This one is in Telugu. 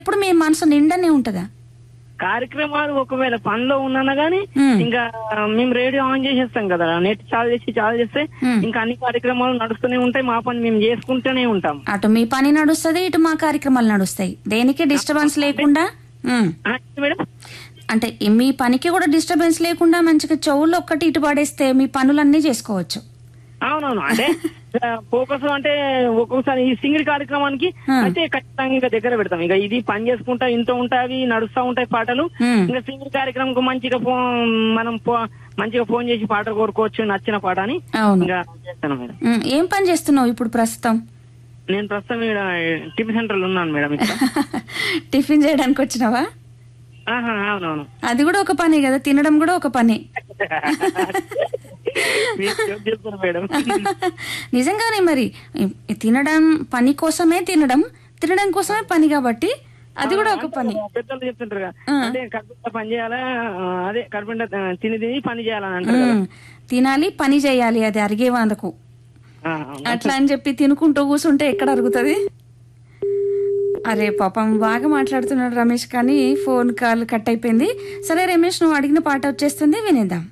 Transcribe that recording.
ఇప్పుడు మీ మనసు నిండనే ఉంటదా కార్యక్రమాలు ఒకవేళ పనిలో ఉన్నానా గానీ మ్మ్. ఇంకా మేము రేడియో ఆన్ చేసేస్తాం కదా నెట్ చాలు చేసి చాలు చేస్తే మ్మ్. ఇంకా అన్ని కార్యక్రమాలు నడుస్తూనే ఉంటాయి మా పని మేము చేసుకుంటూనే ఉంటాం అటు మీ పని నడుస్తుంది ఇటు మా కార్యక్రమాలు నడుస్తాయి దేనికి డిస్టర్బెన్స్ లేకుండా ఉమ్. ఆ, ఏంటి మేడం అంటే ఈ మీ పనికి కూడా డిస్టర్బెన్స్ లేకుండా మంచిగా చెవుల్లో ఒక్కటి ఇటు పడేస్తే మీ పనులన్నీ చేసుకోవచ్చు అవునవును అంటే ఫోకస్ అంటే ఒక్కొక్కసారి ఈ సింగిల్ కార్యక్రమానికి ఆ. అయితే ఖచ్చితంగా ఇంకా దగ్గర పెడతాం ఇక ఇది పని చేసుకుంటా ఇంత ఉంటాయి అవి నడుస్తా ఉంటాయి పాటలు ఉమ్. ఇంకా సింగిల్ కార్యక్రమం మంచిగా ఫోన్ మనం ఫో- మంచిగా ఫోన్ చేసి పాట కోరుకోవచ్చు నచ్చిన పాట అని అవును ఇంకా చేస్తాను మేడం ఉమ్, ఏం పని చేస్తున్నావు ఇప్పుడు ప్రస్తుతం నేను ప్రస్తుతం ఇక్కడ టిఫిన్ సెంటర్ లో ఉన్నాను మేడం ఇక్కడ టిఫిన్ చేయడానికి వచ్చినావా ఆహా, అవునవును అది కూడా ఒక పని కదా తినడం కూడా ఒక పని మీరు joke చేస్తున్నారు మేడం నిజంగానే మరి ఈ- ఈ తినడం పని కోసమే తినడం తినడం కోసమే పని కాబట్టి అది కూడా ఒక పని పెద్దలు చెప్తుంటారు కదా ఆ. అంటే కడుపుంట పని చేయాలా ఆ, అదే కడుపుంట ఆ, తిని తిని పని చేయాలని అంటారు కదా ఉమ్, తినాలి పని చేయాలి అది అరిగే వందకు ఆ, అవును. అట్లా అని చెప్పి తినుకుంటూ కూర్చుంటే ఎక్కడ అరుగుతుంది అరే పాపం బాగా మాట్లాడుతున్నాడు రమేష్ కానీ ఫోన్ కాల్ కట్ అయిపోయింది సరే రమేష్ నువ్వు అడిగిన పాట వచ్చేస్తుంది వినేద్దాం